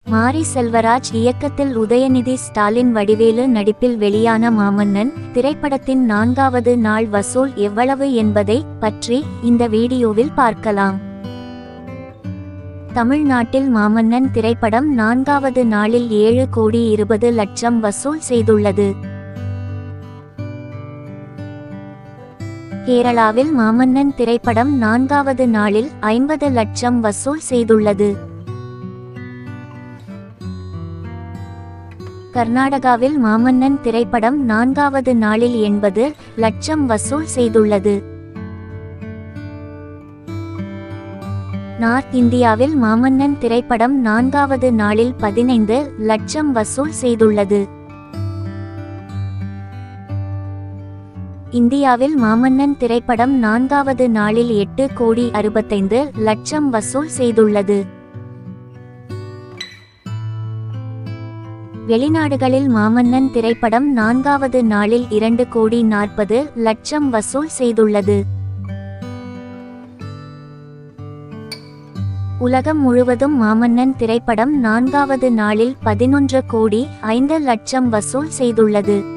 மாரி செல்வராஜ் இயக்கத்தில் உதயநிதி ஸ்டாலின் வடிவேலு நடிப்பில் வெளியான மாமன்னன் திரைப்படத்தின் நான்காவது நாள் வசூல் எவ்வளவு என்பதை பற்றி இந்த வீடியோவில் பார்க்கலாம் தமிழ்நாட்டில் மாமன்னன் திரைப்படம் நான்காவது நாளில் ஏழு கோடி இருபது லட்சம் வசூல் செய்துள்ளது கேரளாவில் மாமன்னன் திரைப்படம் நான்காவது நாளில் ஐம்பது லட்சம் வசூல் செய்துள்ளது கர்நாடகாவில் மாமன்னன் திரைப்படம் நான்காவது நாளில் எண்பது லட்சம் வசூல் செய்துள்ளது நார்த் இந்தியாவில் மாமன்னன் திரைப்படம் நான்காவது நாளில் பதினைந்து லட்சம் வசூல் செய்துள்ளது இந்தியாவில் மாமன்னன் திரைப்படம் நான்காவது நாளில் எட்டு கோடி அறுபத்தைந்து லட்சம் வசூல் செய்துள்ளது வெளிநாடுகளில் மாமன்னன் திரைப்படம் நான்காவது நாளில் இரண்டு கோடி நாற்பது லட்சம் வசூல் செய்துள்ளது உலகம் முழுவதும் மாமன்னன் திரைப்படம் நான்காவது நாளில் பதினொன்று கோடி ஐந்து லட்சம் வசூல் செய்துள்ளது